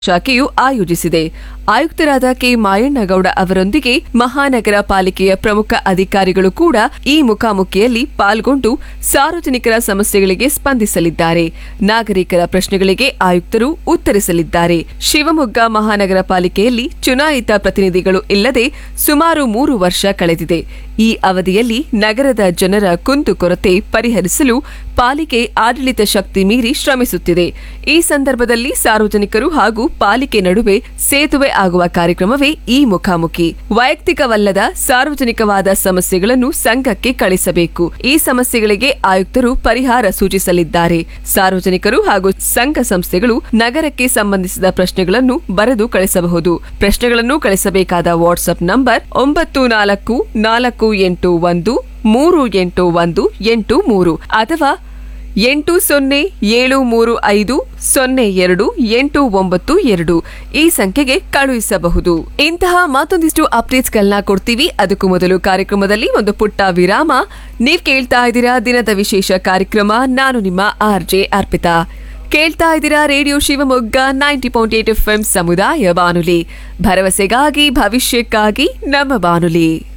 ಶಾಖೆಯು ಆಯೋಜಿಸಿದೆ ಆಯುಕ್ತರಾದ ಕೆ ಮಾಯಣ್ಣಗೌಡ ಅವರೊಂದಿಗೆ ಮಹಾನಗರ ಪಾಲಿಕೆಯ ಪ್ರಮುಖ ಅಧಿಕಾರಿಗಳು ಕೂಡ ಈ ಮುಖಾಮುಖಿಯಲ್ಲಿ ಪಾಲ್ಗೊಂಡು ಸಾರ್ವಜನಿಕರ ಸಮಸ್ಯೆಗಳಿಗೆ ಸ್ಪಂದಿಸಲಿದ್ದಾರೆ ನಾಗರಿಕರ ಪ್ರಶ್ನೆಗಳಿಗೆ ಆಯುಕ್ತರು ಉತ್ತರಿಸಲಿದ್ದಾರೆ ಶಿವಮೊಗ್ಗ ಮಹಾನಗರ ಪಾಲಿಕೆಯಲ್ಲಿ ಚುನಾಯಿತ ಪ್ರತಿನಿಧಿಗಳು ಇಲ್ಲದೆ ಸುಮಾರು ಮೂರು ವರ್ಷ ಕಳೆದಿದೆ ಈ ಅವಧಿಯಲ್ಲಿ ನಗರದ ಜನರ ಕುಂದುಕೊರತೆ ಪರಿಹರಿಸಲು ಪಾಲಿಕೆ ಆಡಳಿತ ಶಕ್ತಿ ಮೀರಿ ಶ್ರಮಿಸುತ್ತಿದೆ ಈ ಸಂದರ್ಭದಲ್ಲಿ ಸಾರ್ವಜನಿಕರು ಹಾಗೂ ಪಾಲಿಕೆ ನಡುವೆ ಸೇತುವೆ ಆಗುವ ಕಾರ್ಯಕ್ರಮವೇ ಈ ಮುಖಾಮುಖಿ ವೈಯಕ್ತಿಕವಲ್ಲದ ಸಾರ್ವಜನಿಕವಾದ ಸಮಸ್ಯೆಗಳನ್ನು ಸಂಘಕ್ಕೆ ಕಳಿಸಬೇಕು ಈ ಸಮಸ್ಯೆಗಳಿಗೆ ಆಯುಕ್ತರು ಪರಿಹಾರ ಸೂಚಿಸಲಿದ್ದಾರೆ ಸಾರ್ವಜನಿಕರು ಹಾಗೂ ಸಂಘ ಸಂಸ್ಥೆಗಳು ನಗರಕ್ಕೆ ಸಂಬಂಧಿಸಿದ ಪ್ರಶ್ನೆಗಳನ್ನು ಬರೆದು ಕಳಿಸಬಹುದು ಪ್ರಶ್ನೆಗಳನ್ನು ಕಳಿಸಬೇಕಾದ ವಾಟ್ಸ್ಆಪ್ ನಂಬರ್ ಒಂಬತ್ತು ನಾಲ್ಕು ನಾಲ್ಕು ಎಂಟು ಒಂದು ಮೂರು ಎಂಟು ಒಂದು ಎಂಟು ಮೂರು ಅಥವಾ ಎಂಟು ಸೊನ್ನೆ ಏಳು ಮೂರು ಐದು ಸೊನ್ನೆ ಎರಡು ಎಂಟು ಒಂಬತ್ತು ಎರಡು ಈ ಸಂಖ್ಯೆಗೆ ಕಳುಹಿಸಬಹುದು ಇಂತಹ ಮತ್ತೊಂದಿಷ್ಟು ಅಪ್ಡೇಟ್ಸ್ಗಳನ್ನ ಕೊಡ್ತೀವಿ ಅದಕ್ಕೂ ಮೊದಲು ಕಾರ್ಯಕ್ರಮದಲ್ಲಿ ಒಂದು ಪುಟ್ಟ ವಿರಾಮ ನೀವ್ ಕೇಳ್ತಾ ಇದ್ದೀರಾ ದಿನದ ವಿಶೇಷ ಕಾರ್ಯಕ್ರಮ ನಾನು ನಿಮ್ಮ ಆರ್ ಜೆ ಅರ್ಪಿತಾ ಕೇಳ್ತಾ ಇದ್ದೀರಾ radio Shivamogga ninety point eight F ಸಮುದಾಯ ಬಾನುಲಿ ಭರವಸೆಗಾಗಿ ಭವಿಷ್ಯಕ್ಕಾಗಿ ನಮ್ಮ ಬಾನುಲಿ